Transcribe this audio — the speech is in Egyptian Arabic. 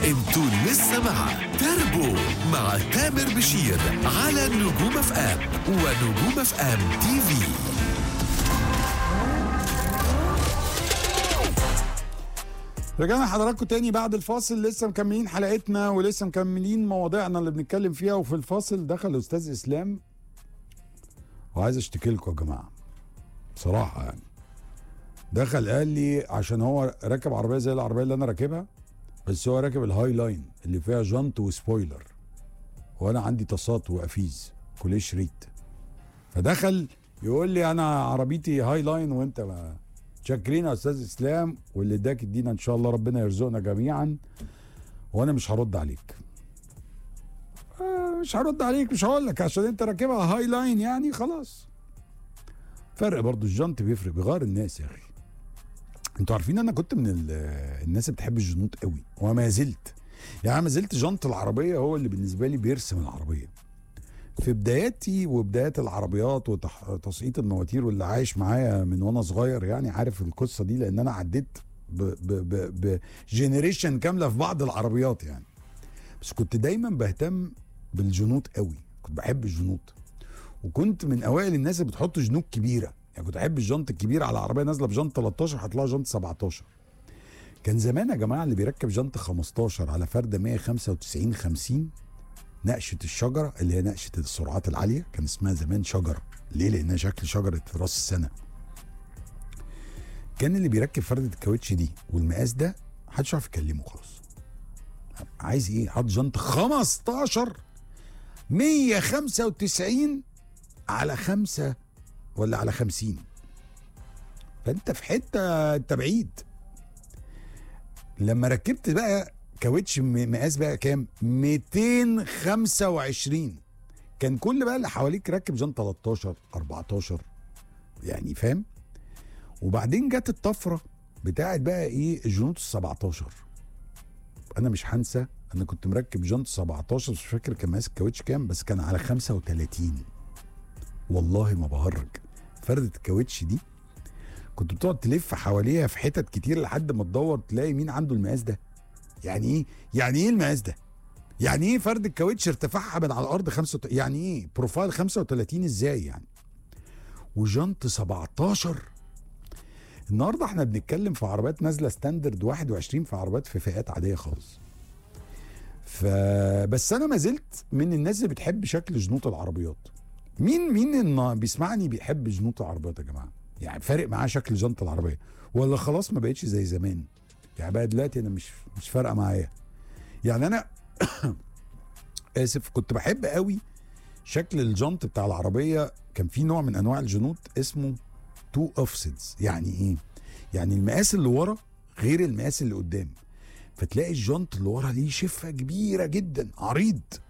انتوا لسه مع تربو مع تامر بشير على نجوم اف ام ونجوم اف ام تي في رجعنا لحضراتكم تاني بعد الفاصل لسه مكملين حلقتنا ولسه مكملين مواضيعنا اللي بنتكلم فيها وفي الفاصل دخل استاذ اسلام وعايز اشتكي لكم يا جماعه بصراحه يعني دخل قال لي عشان هو راكب عربيه زي العربيه اللي انا راكبها بس هو راكب الهاي لاين اللي فيها جنط وسبويلر وانا عندي تصات وافيز كليه شريط فدخل يقول لي انا عربيتي هاي لاين وانت ما شاكرين يا استاذ اسلام واللي اداك ادينا ان شاء الله ربنا يرزقنا جميعا وانا مش هرد عليك آه، مش هرد عليك مش هقول لك عشان انت راكبها هاي لاين يعني خلاص فرق برضو الجنط بيفرق بيغير الناس يا اخي انتوا عارفين انا كنت من ال- الناس اللي بتحب الجنوط قوي وما زلت يعني ما زلت جنط العربيه هو اللي بالنسبه لي بيرسم العربيه في بداياتي وبدايات العربيات وتسقيط المواتير واللي عايش معايا من وانا صغير يعني عارف القصه دي لان انا عديت بجنريشن كامله في بعض العربيات يعني بس كنت دايما بهتم بالجنوط قوي كنت بحب الجنوط وكنت من اوائل الناس اللي بتحط جنوط كبيره يعني كنت احب الجنط الكبير على عربيه نازله بجنط 13 هتلاقي جنط 17 كان زمان يا جماعه اللي بيركب جنط 15 على فرده 195 50 نقشه الشجره اللي هي نقشه السرعات العاليه كان اسمها زمان شجره ليه لانها شكل شجره راس السنه كان اللي بيركب فرده الكاوتش دي والمقاس ده محدش يعرف يكلمه خلاص عايز ايه حط جنط 15 195 على خمسة ولا على خمسين فانت في حتة انت بعيد لما ركبت بقى كاوتش م- مقاس بقى كام 225 كان كل بقى اللي حواليك راكب جنط 13 14 يعني فاهم وبعدين جت الطفره بتاعت بقى ايه الجنوط ال 17 انا مش هنسى انا كنت مركب جنط 17 مش فاكر كان ماسك كاوتش كام بس كان على 35 والله ما بهرج فردة الكاوتش دي كنت بتقعد تلف حواليها في حتت كتير لحد ما تدور تلاقي مين عنده المقاس ده يعني ايه يعني ايه المقاس ده يعني ايه فرد الكاوتش ارتفاعها من على الارض 35 يعني ايه بروفايل 35 ازاي يعني وجنط 17 النهارده احنا بنتكلم في عربيات نازله ستاندرد 21 في عربيات في فئات عاديه خالص فبس انا ما زلت من الناس اللي بتحب شكل جنوط العربيات مين مين إن بيسمعني بيحب جنوط العربيات يا جماعه يعني فارق معاه شكل جنط العربيه ولا خلاص ما بقتش زي زمان يعني بقى دلوقتي انا مش مش فارقه معايا يعني انا اسف كنت بحب قوي شكل الجنط بتاع العربيه كان في نوع من انواع الجنوط اسمه تو اوفسيتس يعني ايه يعني المقاس اللي ورا غير المقاس اللي قدام فتلاقي الجنط اللي ورا ليه شفه كبيره جدا عريض